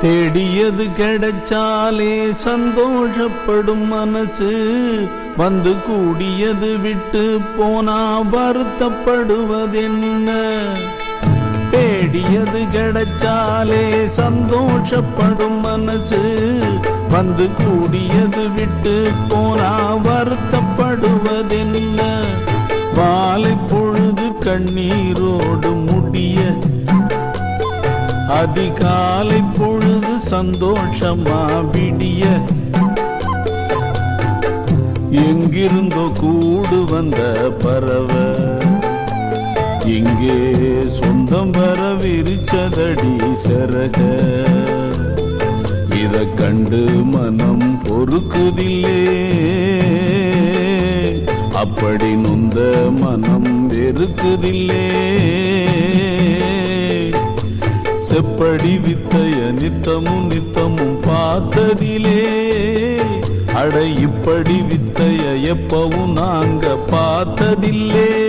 தேடியது கிடைச்சாலே சந்தோஷப்படும் மனசு வந்து கூடியது விட்டு போனா வருத்தப்படுவதென்ன தேடியது கிடைச்சாலே சந்தோஷப்படும் மனசு வந்து கூடியது விட்டு போனா வருத்தப்படுவதென்ன வாலை பொழுது கண்ணீரோடு முடிய அதிகாலை பொழுது சந்தோஷமா விடிய எங்கிருந்தோ கூடு வந்த பறவை இங்கே சொந்தம் வர விரிச்சதடி சிறக இத கண்டு மனம் பொறுக்குதில்லே அப்படி நொந்த மனம் வெறுக்குதில்லே செப்படி வித்தைய நித்தமும் நித்தமும் பார்த்ததிலே அட இப்படி வித்தைய எப்பவும் நாங்க பார்த்ததில்லே